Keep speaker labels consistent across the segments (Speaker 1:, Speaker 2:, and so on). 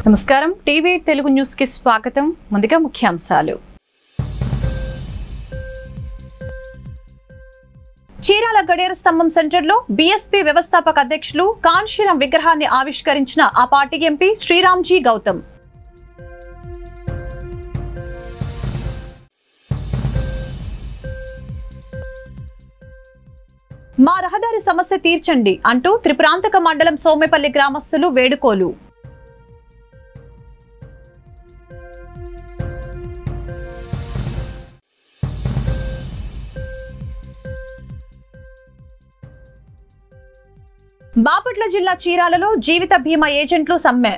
Speaker 1: నమస్కారం TV Telugu news కి స్వాగతం ముందుగా ముఖ్యాంశాలు చీరాల గడియార స్తంభం సెంటర్లో బీఎస్పీ వ్యవస్థాపక అధ్యక్షులు కాన్షీరం విగ్రహాన్ని ఆవిష్కరించిన ఆ పార్టీ ఎంపీ శ్రీరామ్జీ గౌతమ్ మా రహదారి సమస్య తీర్చండి అంటూ త్రిపురాంతక మండలం సోమేపల్లి గ్రామస్తులు వేడుకోలు బాపట్ల జిల్లా చీరాలలో జీవిత బీమా ఏజెంట్లు సమ్మె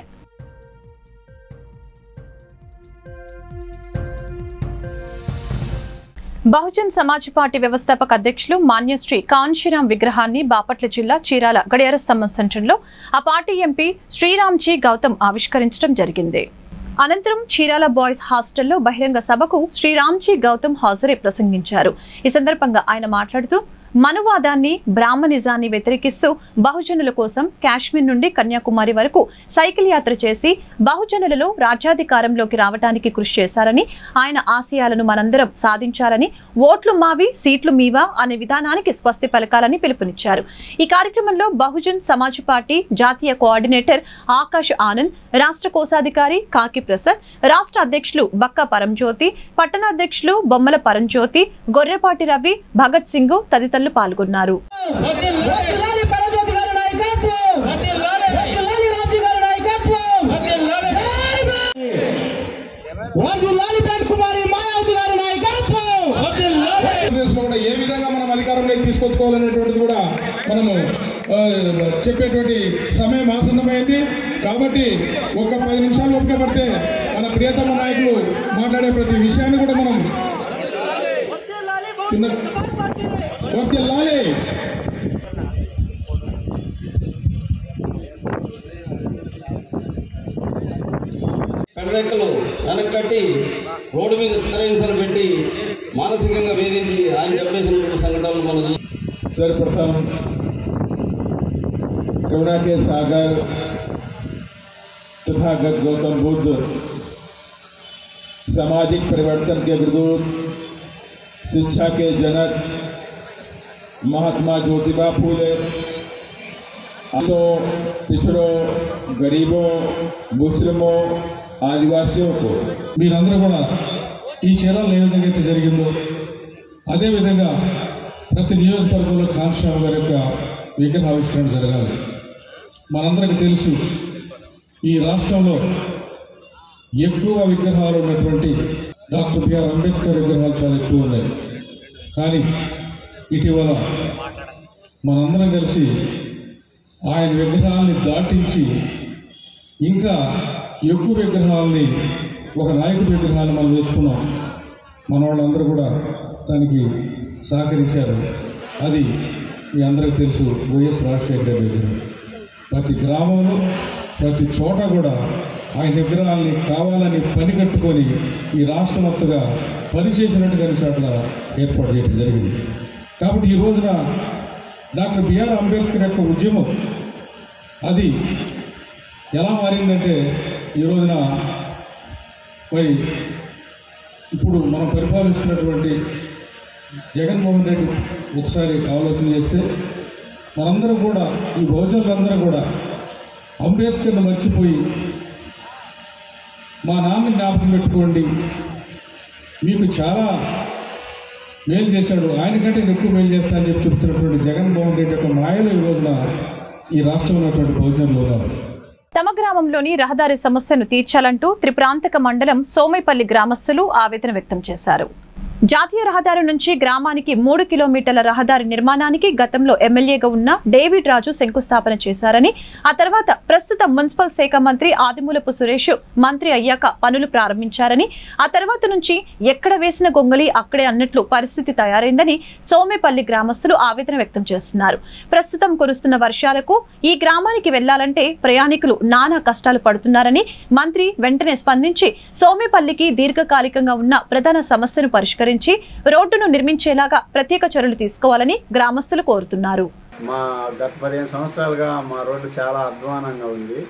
Speaker 1: బహుజన్ సమాజ్ పార్టీ వ్యవస్థాపక అధ్యక్షులు మాన్యశ్రీ కాన్షీరాం విగ్రహాన్ని బాపట్ల జిల్లా చీరాల గడియార స్తంభం సెంటర్లో ఆ పార్టీ ఎంపీ శ్రీరామ్జీ గౌతమ్ ఆవిష్కరించడం జరిగింది అనంతరం చీరాల బాయ్స్ హాస్టల్లో బహిరంగ సభకు శ్రీరామ్జీ గౌతమ్ హాజరై ప్రసంగించారు ఈ సందర్భంగా ఆయన మాట్లాడుతూ మనువాదాన్ని బ్రాహ్మణిజాన్ని వ్యతిరేకిస్తూ బహుజనుల కోసం కాశ్మీర్ నుండి కన్యాకుమారి వరకు సైకిల్ యాత్ర చేసి బహుజనులలో రాజ్యాధికారంలోకి రావడానికి కృషి చేశారని ఆయన ఆశయాలను మనందరం సాధించాలని ఓట్లు మావి సీట్లు మీవా అనే విధానానికి స్వస్తి పలకాలని పిలుపునిచ్చారు ఈ కార్యక్రమంలో బహుజన్ సమాజ్ పార్టీ జాతీయ కోఆర్డినేటర్ ఆకాష్ ఆనంద్ రాష్ట్ర కోశాధికారి కాకి ప్రసాద్ రాష్ట్ర అధ్యక్షులు బక్క పరంజ్యోతి పట్టణాధ్యక్షులు బొమ్మల పరంజ్యోతి గొర్రెపాటి రవి భగత్ సింగ్ తదితరులు పాల్గొన్నారు
Speaker 2: వర్ధిల్లాలి పరజ్యోతి గారి నాయకత్వం వర్ధిల్లాలి రామ్జీ గారి నాయకత్వం వర్ధిల్లాలి పెన్ కుమారి మాయావతి గారి నాయకత్వం
Speaker 3: ఆంధ్రప్రదేశ్లో కూడా ఏ విధంగా మనం అధికారంలోకి తీసుకొచ్చుకోవాలనేటువంటిది కూడా మనము ఆ, చెప్పేటువంటి సమయం ఆసన్నమైంది కాబట్టి ఒక పది నిమిషాలు ఓపిక పడితే మన ప్రియతమ నాయకులు మాట్లాడే ప్రతి విషయాన్ని కూడా మనం చిన్న వర్తిల్లాలి
Speaker 4: పెడరెక్కలు వెనక్కట్టి రోడ్డు మీద చిత్రహింసలు పెట్టి మానసికంగా వేధించి ఆయన చెప్పేసినటువంటి సంఘటనలు మనం చూస్తాం.
Speaker 3: सर्वप्रथम करुणा के सागर तथागत गौतम बुद्ध सामाजिक परिवर्तन के विद्युत शिक्षा के जनक महात्मा ज्योतिबा फूले तो पिछड़ों गरीबों मुस्लिमों ఆదివాసీలకు को మీరందరూ కూడా ఈ చీరాలు ఏ విధంగా అయితే జరిగిందో అదేవిధంగా ప్రతి నియోజకవర్గంలో కాన్స్వామి గారి యొక్క విగ్రహావిష్కరణ జరగాలి మనందరికీ తెలుసు ఈ రాష్ట్రంలో ఎక్కువ విగ్రహాలు ఉన్నటువంటి డాక్టర్ బిఆర్ అంబేద్కర్ విగ్రహాలు చాలా ఎక్కువ ఉన్నాయి కానీ ఇటీవల మనందరం కలిసి ఆయన విగ్రహాల్ని దాటించి ఇంకా ఎక్కువ విగ్రహాలని ఒక నాయకుడి విగ్రహాన్ని మనం వేసుకున్నాం మన వాళ్ళందరూ కూడా దానికి సహకరించారు అది మీ అందరికీ తెలుసు వైఎస్ రాజశేఖర రెడ్డి విగ్రహం ప్రతి గ్రామంలో ప్రతి చోట కూడా ఆయన విగ్రహాల్ని కావాలని పని కట్టుకొని ఈ రాష్ట్రం మొత్తగా పని చేసినట్టుగా చోట్ల ఏర్పాటు చేయడం జరిగింది కాబట్టి ఈ రోజున డాక్టర్ బిఆర్ అంబేద్కర్ యొక్క ఉద్యమం అది ఎలా మారిందంటే ఈ రోజున మరి ఇప్పుడు మనం పరిపాలిస్తున్నటువంటి జగన్మోహన్ రెడ్డి ఒకసారి ఆలోచన చేస్తే మనందరం కూడా ఈ బహుజనులందరూ కూడా అంబేద్కర్ని మర్చిపోయి మా నాన్న జ్ఞాపకం పెట్టుకోండి మీకు చాలా మేలు చేశాడు ఆయనకంటే నేను ఎక్కువ మేలు చేస్తా అని చెప్పి చెప్తున్నటువంటి జగన్మోహన్ రెడ్డి యొక్క మాయలో ఈ రోజున ఈ రాష్ట్రంలో ఉన్నటువంటి బహుజనులు ఉన్నారు
Speaker 1: తమ గ్రామంలోని రహదారి సమస్యను తీర్చాలంటూ త్రిప్రాంతక మండలం సోమైపల్లి గ్రామస్తులు ఆవేదన వ్యక్తం చేశారు జాతీయ రహదారి నుంచి గ్రామానికి మూడు కిలోమీటర్ల రహదారి నిర్మాణానికి గతంలో ఎమ్మెల్యేగా ఉన్న డేవిడ్ రాజు శంకుస్థాపన చేశారని ఆ తర్వాత ప్రస్తుత మున్సిపల్ శాఖ మంత్రి ఆదిమూలపు సురేష్ మంత్రి అయ్యాక పనులు ప్రారంభించారని ఆ తర్వాత నుంచి ఎక్కడ వేసిన గొంగళి అక్కడే అన్నట్లు పరిస్థితి తయారైందని సోమేపల్లి గ్రామస్తులు ఆవేదన వ్యక్తం చేస్తున్నారు ప్రస్తుతం కురుస్తున్న వర్షాలకు ఈ గ్రామానికి వెళ్లాలంటే ప్రయాణికులు నానా కష్టాలు పడుతున్నారని మంత్రి వెంటనే స్పందించి సోమేపల్లికి దీర్ఘకాలికంగా ఉన్న ప్రధాన సమస్యను పరిష్కరించి రోడ్డును నిర్మించేలాగా ప్రత్యేక చర్యలు తీసుకోవాలని గ్రామస్తులు కోరుతున్నారు
Speaker 5: మా గత పదిహేను సంవత్సరాలుగా మా రోడ్డు చాలా అధ్వానంగా ఉంది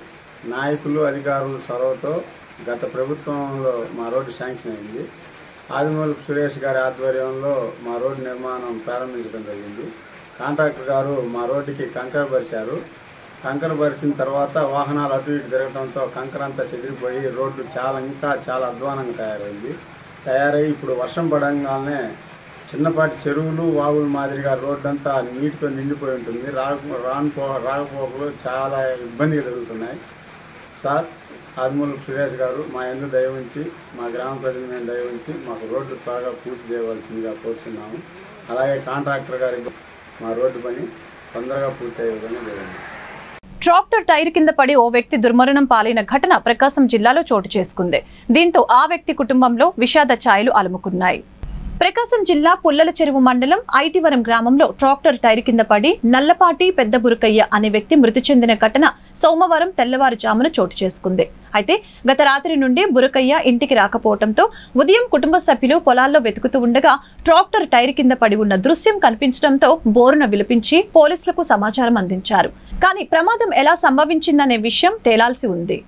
Speaker 5: నాయకులు అధికారుల చొరవతో గత ప్రభుత్వంలో మా రోడ్డు శాంక్షన్ అయింది ఆదిమూలపు సురేష్ గారి ఆధ్వర్యంలో మా రోడ్డు నిర్మాణం ప్రారంభించడం జరిగింది కాంట్రాక్టర్ గారు మా రోడ్డుకి కంకర పరిచారు కంకర పరిచిన తర్వాత వాహనాలు అటు ఇటు తిరగడంతో కంకర అంతా చెదిరిపోయి రోడ్డు చాలా ఇంకా చాలా అధ్వానంగా తయారైంది తయారై ఇప్పుడు వర్షం పడంగానే చిన్నపాటి చెరువులు వాగుల మాదిరిగా రోడ్డు అంతా నీటితో నిండిపోయి ఉంటుంది రాక రానుపో రాకపోకలు చాలా ఇబ్బంది కలుగుతున్నాయి సార్ ఆదిమూలపు సురేష్ గారు మా ఎందు దయ ఉంచి మా గ్రామ ప్రజల మీద దయ ఉంచి మాకు రోడ్డు త్వరగా పూర్తి చేయవలసిందిగా కోరుతున్నాము అలాగే కాంట్రాక్టర్ గారికి మా రోడ్డు పని తొందరగా పూర్తి అయ్యే విధంగా చేయండి
Speaker 1: ట్రాక్టర్ టైర్ కింద పడి ఓ వ్యక్తి దుర్మరణం పాలైన ఘటన ప్రకాశం జిల్లాలో చోటు చేసుకుంది దీంతో ఆ వ్యక్తి కుటుంబంలో విషాద ఛాయలు అలుముకున్నాయి ప్రకాశం జిల్లా పుల్లల చెరువు మండలం ఐటివరం గ్రామంలో ట్రాక్టర్ టైర్ కింద పడి నల్లపాటి పెద్ద బురుకయ్య అనే వ్యక్తి మృతి చెందిన ఘటన సోమవారం తెల్లవారుజామున చోటు చేసుకుంది అయితే గత రాత్రి నుండి బురకయ్య ఇంటికి రాకపోవడంతో ఉదయం కుటుంబ సభ్యులు పొలాల్లో వెతుకుతూ ఉండగా ట్రాక్టర్ టైర్ కింద పడి ఉన్న దృశ్యం కనిపించడంతో బోరున విలిపించి పోలీసులకు సమాచారం అందించారు కానీ ప్రమాదం ఎలా సంభవించిందనే విషయం తేలాల్సి ఉంది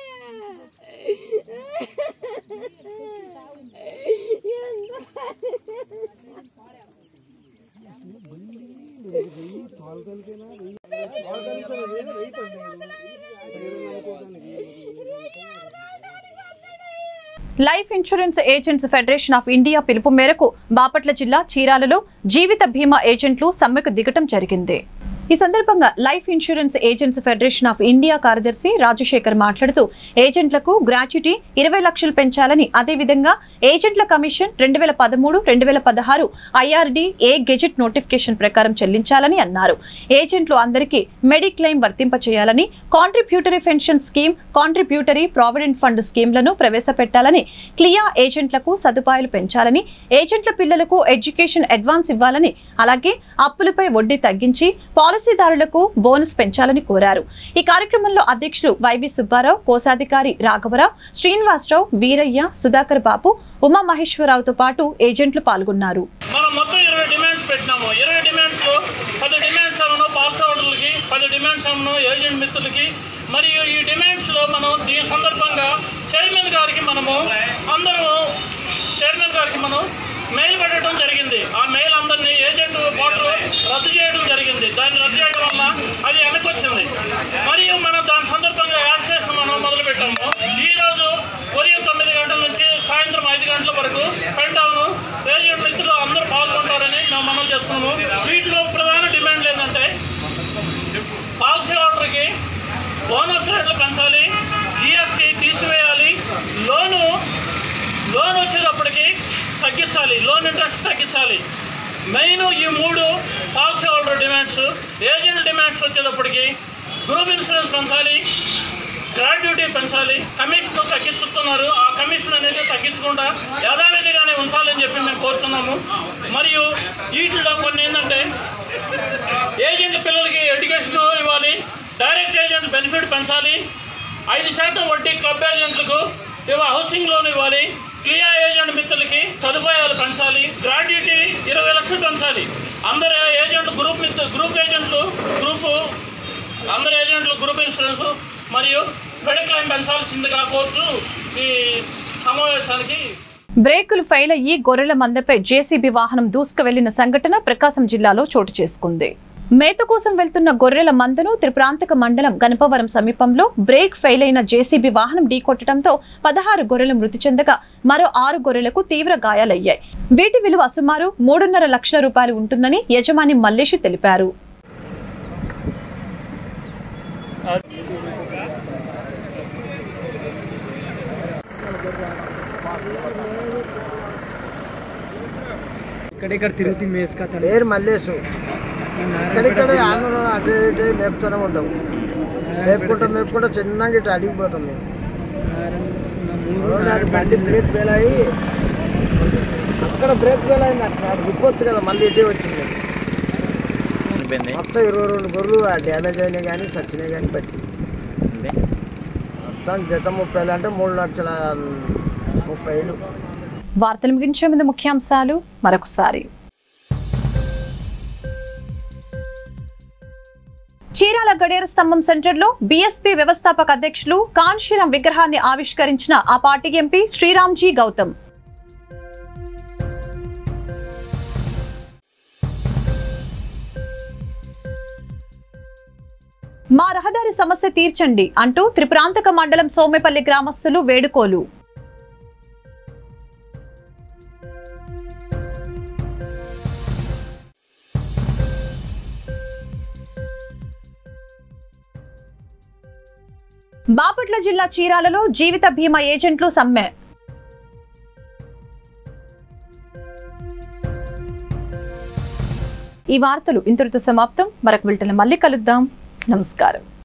Speaker 1: life insurance agents federation of India పిలుపు మేరకు బాపట్ల జిల్లా చీరాలలో జీవిత బీమా ఏజెంట్లు సమ్మెకు దిగటం జరిగింది ఈ సందర్భంగా life insurance agents federation of India కార్యదర్శి రాజశేఖర్ మాట్లాడుతూ ఏజెంట్లకు గ్రాట్యుటీ ఇరవై లక్షలు పెంచాలని అదేవిధంగా ఏజెంట్ల కమిషన్ రెండు వేల పదమూడు రెండు వేల పదహారు ఐఆర్డీ ఏ గెజెట్ నోటిఫికేషన్ ప్రకారం చెల్లించాలని అన్నారు ఏజెంట్లు అందరికీ మెడిక్లెయిమ్ వర్తింపచేయాలని contributory pension scheme contributory provident fund స్కీమ్లను ప్రవేశపెట్టాలని క్లియా ఏజెంట్లకు సదుపాయాలు పెంచాలని ఏజెంట్ల పిల్లలకు ఎడ్యుకేషన్ అడ్వాన్స్ ఇవ్వాలని అలాగే అప్పులపై వడ్డీ తగ్గించి పాలసీదారులకు బోనస్ పెంచాలని కోరారు ఈ కార్యక్రమంలో అధ్యక్షులు వైవి సుబ్బారావు కోశాధికారి రాఘవరావు శ్రీనివాసరావు వీరయ్య సుధాకర్ బాబు ఉమా మహేశ్వరరావుతో పాటు ఏజెంట్లు పాల్గొన్నారు
Speaker 6: మనం మొత్తం ఇరవై డిమాండ్స్ పెట్టినాము ఇరవై డిమాండ్స్లో పది డిమాండ్స్ అవ్వను పాలసీ హోల్డర్లకి పది డిమాండ్స్ అవ్వను ఏజెంట్ మిత్రులకి మరియు ఈ డిమాండ్స్లో మనం దీని సందర్భంగా చైర్మన్ గారికి మనము అందరూ చైర్మన్ గారికి మనం మెయిల్ పెట్టడం జరిగింది ఆ మెయిల్ అందరినీ ఏజెంట్ ఓటర్ రద్దు చేయడం జరిగింది దాన్ని రద్దు చేయడం వల్ల అది వెనక్కి వచ్చింది మరియు మనం దాని సందర్భంగా యాక్సెస్ మనం మొదలు పెట్టాము ఈరోజు ఉదయం తొమ్మిది గంటల నుంచి సాయంత్రం ఐదు గంటల వరకు పెన్ డౌన్ ఏజెంట్ మిత్రులు అందరూ పాల్గొంటారని మేము మనం చేస్తున్నాము వీటిలో ప్రధాన డిమాండ్లు ఏంటంటే పాలసీ హోల్డర్కి బోనస్ రేట్లు పెంచాలి జిఎస్టీ తీసివేయాలి లోను లోన్ వచ్చేటప్పటికి తగ్గించాలి లోన్ ఇంట్రెస్ట్ తగ్గించాలి మెయిన్ ఈ మూడు policy holder demands agent demands వచ్చేటప్పటికి గ్రూప్ ఇన్సూరెన్స్ పెంచాలి గ్రాడ్యుటీ పెంచాలి కమిషన్ తగ్గిస్తున్నారు ఆ కమిషన్ అనేది తగ్గించకుండా యథావిధిగానే ఉంచాలని చెప్పి మేము కోరుతున్నాము మరియు వీటిలో కొన్ని ఏంటంటే ఏజెంట్ పిల్లలకి ఎడ్యుకేషన్ ఇవ్వాలి డైరెక్ట్ ఏజెంట్ బెనిఫిట్ పెంచాలి ఐదు శాతం వడ్డీ క్లబ్ ఏజెంట్లకు ఇవ హౌసింగ్ లోన్ ఇవ్వాలి క్లియా ఏజెంట్ మిత్రులకి సదుపాయాలు పెంచాలి గ్రాడ్యుటీ ఇరవై లక్షలు పెంచాలి అందరు ఏజెంట్ గ్రూప్ మిత్రు గ్రూప్ ఏజెంట్లు గ్రూపు అందరు ఏజెంట్లు గ్రూప్ ఇన్సూరెన్స్ మరియు మెడిక్లైమ్ పెంచాల్సిందిగా కోర్టు ఈ సమావేశానికి
Speaker 1: బ్రేకులు ఫెయిల్ అయ్యి గొర్రెల మందపై జేసీబీ వాహనం దూసుకు వెళ్లిన సంఘటన ప్రకాశం జిల్లాలో చోటు చేసుకుంది మేత కోసం వెళ్తున్న గొర్రెల మందను త్రిప్రాంతక మండలం గణపవరం సమీపంలో బ్రేక్ ఫెయిల్ అయిన జేసీబీ వాహనం ఢీకొట్టడంతో పదహారు గొర్రెలు మృతి చెందగా మరో ఆరు గొర్రెలకు తీవ్ర గాయాలయ్యాయి వీటి విలువ సుమారు మూడున్నర లక్షల రూపాయలు ఉంటుందని యజమాని మల్లేషి తెలిపారు
Speaker 7: ఇక్కడిక్కడ తిరుగుతూ మేసుకతాను
Speaker 8: పేరు మల్లేసు ఇక్కడిక్కడ ఆంధ్ర అటు ఇటు మేపుతూనే ఉంటాం మేపుకుంటూ మేపుకుంటూ చిన్నగా ఇటు అడిగిపోతాం మేము నాకు బండి బ్రేక్ ఫెయిల్ అయ్యి అక్కడ బ్రేక్ ఫెయిల్ అయింది అక్కడ అది విప్పొచ్చు కదా మళ్ళీ ఇటే వచ్చింది మొత్తం ఇరవై రెండు గొర్రెలు డ్యామేజ్ అయినాయి కానీ చచ్చినాయి కానీ పట్టి మొత్తం జత ముప్పై వేలు అంటే మూడు లక్షల ముప్పై వేలు
Speaker 1: వార్తలు ముగించే ముందు ముఖ్యాంశాలు మరొకసారి చీరాల గడియార స్తంభం సెంటర్లో బీఎస్పీ వ్యవస్థాపక అధ్యక్షులు కాన్షీరం విగ్రహాన్ని ఆవిష్కరించిన ఆ పార్టీ ఎంపీ శ్రీరామ్జీ గౌతమ్ మా రహదారి సమస్య తీర్చండి అంటూ త్రిపురాంతక మండలం సోమేపల్లి గ్రామస్తులు వేడుకోలు బాపట్ల జిల్లా చీరాలలో జీవిత బీమా ఏజెంట్లు సమ్మె ఈ వార్తలు ఇంతటితో సమాప్తం మరొక బిల్టన్ మళ్ళీ కలుద్దాం నమస్కారం